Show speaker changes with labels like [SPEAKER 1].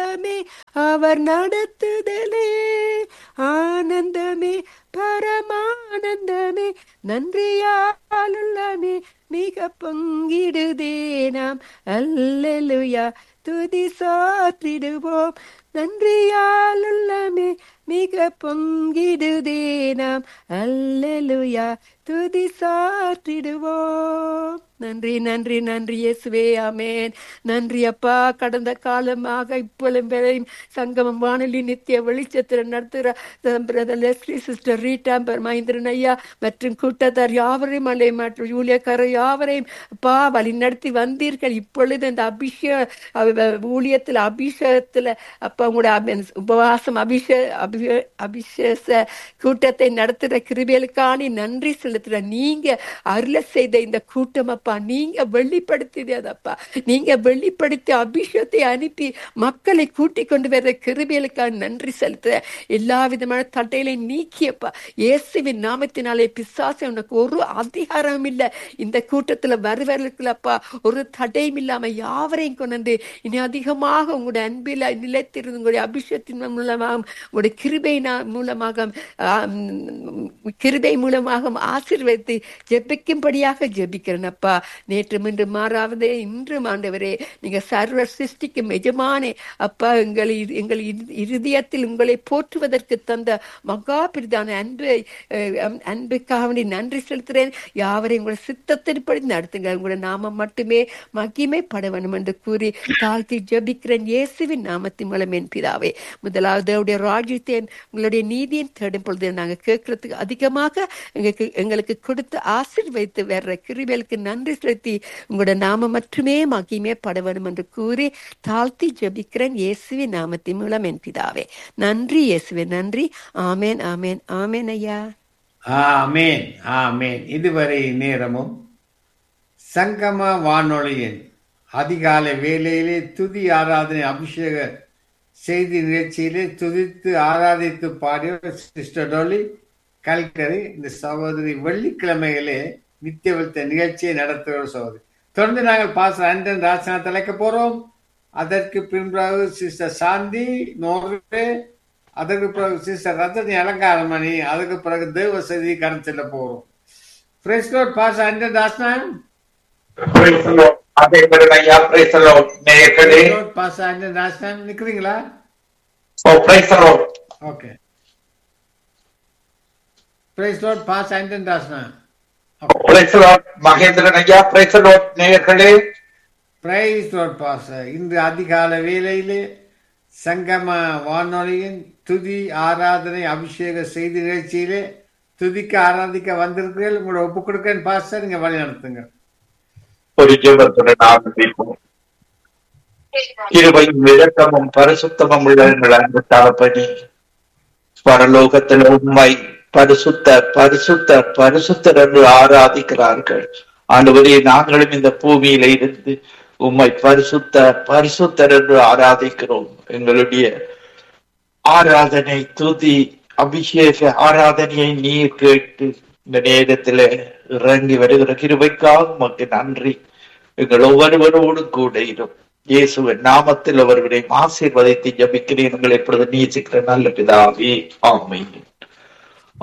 [SPEAKER 1] ஆனந்தமே அவர் நடத்துதலே ஆனந்தமே பரமானந்தமே நன்றியாலுள்ளமே மிக பொங்கிடுதே நாம் அல்லேலூயா துதி சாத்திடுவோம் நன்றியாலுள்ளமே மிக பொங்கிடுதே நாம் அல்லேலூயா துதி சாத்திடுவோம் நன்றி நன்றி நன்றி இயேசுவே ஆமேன் நன்றி அப்பா கடந்த காலமாக இப்பொழுதும் சங்கமம் வானொலி நித்திய வெளிச்சத்தில் நடத்துகிற லெஸ்லி சிஸ்டர் ரீட்டாம்பர் மகேந்திரன் ஐயா மற்றும் கூட்டத்தார் யாவரையும் அலை மற்றும் ஊழியக்காரர் யாவரையும் அப்பா வழி நடத்தி வந்தீர்கள் இப்பொழுது இந்த அபிஷேக ஊழியத்தில் அபிஷேகத்தில் அப்பா உங்களோட அபி- உபவாசம் அபிஷே அபி அபிஷேக கூட்டத்தை நடத்துகிற கிருபைகளுக்கான நன்றி செலுத்துற நீங்க அருள செய்த இந்த கூட்டம் அப்பா நீங்க வெளிப்படுத்தியதப்பா நீங்க வெளிப்படுத்தி அபிஷேகத்தை அனுப்பி மக்களை கூட்டிக் கொண்டு வர கிருபைகளுக்காக நன்றி செலுத்துற எல்லா விதமான தட்டைகளை நீக்கியப்பா இயேசுவின் நாமத்தினாலே பிசாசு உனக்கு ஒரு அதிகாரம் இல்லை இந்த கூட்டத்துல வருவர்களுக்குள்ளப்பா ஒரு தடையும் இல்லாம யாவரையும் கொண்டு வந்து இனி அதிகமாக உங்களுடைய அன்பில் நிலைத்திருந்து உங்களுடைய அபிஷேகத்தின் மூலமாக உங்களுடைய கிருபை மூலமாக ஆம், கிருபை மூலமாக ஆசீர்வதித்து ஜெபிக்கும்படியாக ஜெபிக்கிறேனப்பா நேற்று இன்று மாறாவதே இன்றும் ஆண்டவரே நீங்க சர்வ சிருஷ்டிக்கும் எஜமானே அப்பா எங்கள் இரு- எங்கள் இரு- இருதயத்தில் உங்களை போற்றுவதற்கு தந்த மகா பிரிதான அன்பை அஹ், அம்- அன்புக்காக வேண்டி நன்றி செலுத்துகிறேன் யாவரையும் உங்களை சித்தத்தின்படி நடத்துங்க உங்களுடைய நாமம் மட்டுமே மகிமைப்பட வேண்டும் என்று கூறி தாழ்த்தி ஜெபிக்கிறேன் இயேசுவின் நாமத்தின் மூலம் என் பிதாவே முதலாவது அவருடைய ராஜ்யத்தையும் உங்களுடைய நீதியின் தேடும் பொழுது நாங்கள் கேட்கறதுக்கு அதிகமாக எங்களுக்கு எங்களுக்கு கொடுத்து ஆசீர்வைத்து வர்ற கிருபைகளுக்கு நன்றி செலுத்தி உங்களோட நாமம் மட்டுமே மகிமே பட வேண்டும் என்று கூறி தாழ்த்தி ஜெபிக்கிறேன் இயேசுவின் நாமத்தின் மூலம் என் பிதாவே நன்றி இயேசுவே நன்றி ஆமேன் ஆமேன் ஆமேன் ஐயா
[SPEAKER 2] ஆமேன் ஆமேன் இதுவரை நேரமும் சங்கம வானொலியின் அதிகாலை வேளையிலே துதி ஆராதனை அபிஷேக செய்தி நிகழ்ச்சியிலே துதித்து ஆராதித்து பாடிய சிஸ்டர் டோலி கல்கரி இந்த சகோதரி வெள்ளிக்கிழமைகளே நித்தியவத்த நிகழ்ச்சியை நடத்துகிற சகோதரி தொடர்ந்து நாங்கள் பாச அண்டன் ராசனா தலைக்க போறோம் அதற்கு பின்பு சிஸ்டர் சாந்தி நோர்வே அதற்கு பிறகு சிஸ்டர் ரத்தனி அலங்காரமணி அதுக்கு பிறகு தேவ செய்தி கடத்தில போறோம் பிரைஸ் லார்ட் பாஸ் அண்டன் ராசனா
[SPEAKER 3] Praise the Lord. அதே ஐயா praise the Lord. நேயர்களே
[SPEAKER 2] பாஸ் அண்டன் ராசனா நிக்கிறீங்களா
[SPEAKER 3] ஓ praise the Lord.
[SPEAKER 2] ஓகே பிரைஸ் லார்ட் பாஸ் அண்டன் ராசனா
[SPEAKER 3] Praise the Lord. மகேந்திரன் ஐயா praise the Lord. நேயர்களே
[SPEAKER 2] பிரைஸ் லார்ட் பாஸ் இன்று அதிகால வேளையிலே சங்கம வானொலியின் துதி ஆராதனை அபிஷேக செய்தி நிகழ்ச்சியிலே துதிக்க ஆராதிக்க வந்திருக்கிறீர்கள் உங்களை ஒப்புக் கொடுக்கிறேன் பாஸ்டர் நீங்க வழி நடத்துங்க
[SPEAKER 3] ஒரு ஜெபத்துடன் ஆரம்பிப்போம் இருவையும் இரக்கமும் பரிசுத்தமும் உள்ள எங்கள் அன்பு தளபதி பரலோகத்தில் உண்மை பரிசுத்த பரிசுத்த பரிசுத்தர் என்று ஆராதிக்கிறார்கள் ஆண்டவரே நாங்களும் இந்த பூமியில இருந்து உம்மை பரிசுத்த பரிசுத்தர் என்று ஆராதிக்கிறோம் எங்களுடைய ஆராதனை துதி அபிஷேக ஆராதனையை நீர் கேட்டு இந்த நேரத்துல இறங்கி வருகிற கிருபைக்காக உமக்கு நன்றி எங்கள் ஒவ்வொருவரோடும் கூட இரும் இயேசுவின் நாமத்தில் அவர்களை ஆசீர்வதித்து ஜபிக்கிறேன் எங்களை எப்பொழுது நீச்சிக்கிற நல்ல பிதாவே ஆமென்